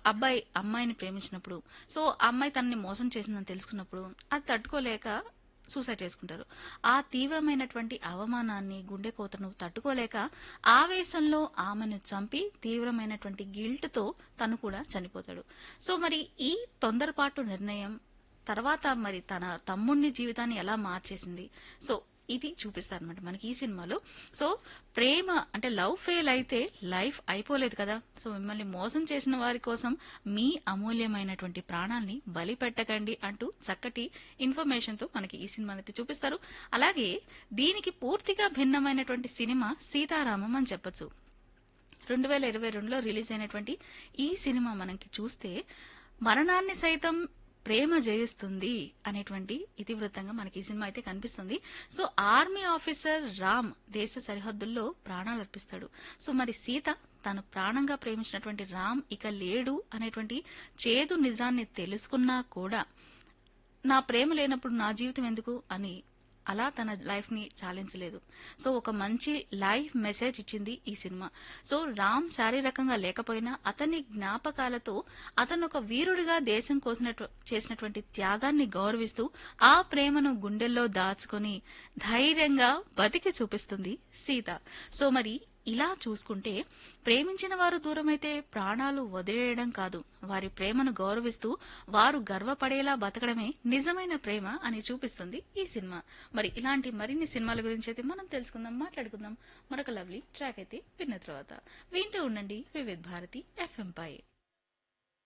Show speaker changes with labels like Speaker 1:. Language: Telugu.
Speaker 1: అబ్బాయి అమ్మాయిని ప్రేమించినప్పుడు సో ఆ అమ్మాయి తనని మోసం చేసిందని తెలుసుకున్నప్పుడు అది తట్టుకోలేక సూసైడ్ చేసుకుంటారు ఆ తీవ్రమైనటువంటి అవమానాన్ని గుండె కోతను తట్టుకోలేక ఆవేశంలో ఆమెను చంపి తీవ్రమైనటువంటి గిల్ట్ తో తను కూడా చనిపోతాడు సో మరి ఈ తొందరపాటు నిర్ణయం తర్వాత మరి తన తమ్ముడిని జీవితాన్ని ఎలా మార్చేసింది సో ఇది చూపిస్తారనమాట మనకి ఈ సినిమాలో సో ప్రేమ అంటే లవ్ ఫెయిల్ అయితే లైఫ్ అయిపోలేదు కదా సో మిమ్మల్ని మోసం చేసిన వారి కోసం మీ అమూల్యమైనటువంటి ప్రాణాల్ని బలి పెట్టకండి అంటూ చక్కటి ఇన్ఫర్మేషన్ తో మనకి ఈ సినిమాని అయితే చూపిస్తారు అలాగే దీనికి పూర్తిగా భిన్నమైనటువంటి సినిమా సీతారామం అని చెప్పొచ్చు రెండు వేల ఇరవై రెండులో రిలీజ్ అయినటువంటి ఈ సినిమా మనకి చూస్తే మరణాన్ని సైతం ప్రేమ జయిస్తుంది అనేటువంటి ఇతివృత్తంగా మనకి ఈ సినిమా అయితే కనిపిస్తుంది సో ఆర్మీ ఆఫీసర్ రామ్ దేశ సరిహద్దుల్లో ప్రాణాలు అర్పిస్తాడు సో మరి సీత తను ప్రాణంగా ప్రేమించినటువంటి రామ్ ఇక లేడు అనేటువంటి చేదు నిజాన్ని తెలుసుకున్నా కూడా నా ప్రేమ లేనప్పుడు నా జీవితం ఎందుకు అని అలా తన లైఫ్ ని చాలించలేదు సో ఒక మంచి లైఫ్ మెసేజ్ ఇచ్చింది ఈ సినిమా సో రామ్ శారీరకంగా లేకపోయినా అతని జ్ఞాపకాలతో అతను ఒక వీరుడిగా దేశం కోసినట్టు చేసినటువంటి త్యాగాన్ని గౌరవిస్తూ ఆ ప్రేమను గుండెల్లో దాచుకొని ధైర్యంగా బతికి చూపిస్తుంది సీత సో మరి ఇలా చూసుకుంటే ప్రేమించిన వారు దూరమైతే ప్రాణాలు వదిలేయడం కాదు వారి ప్రేమను గౌరవిస్తూ వారు గర్వపడేలా బతకడమే నిజమైన ప్రేమ అని చూపిస్తుంది ఈ సినిమా మరి ఇలాంటి మరిన్ని సినిమాల గురించి అయితే మనం తెలుసుకుందాం మాట్లాడుకుందాం మరొక లవ్లీ ట్రాక్ అయితే విన్న తర్వాత వింటూ ఉండండి వివిధ్ భారతి ఎఫ్ఎం పై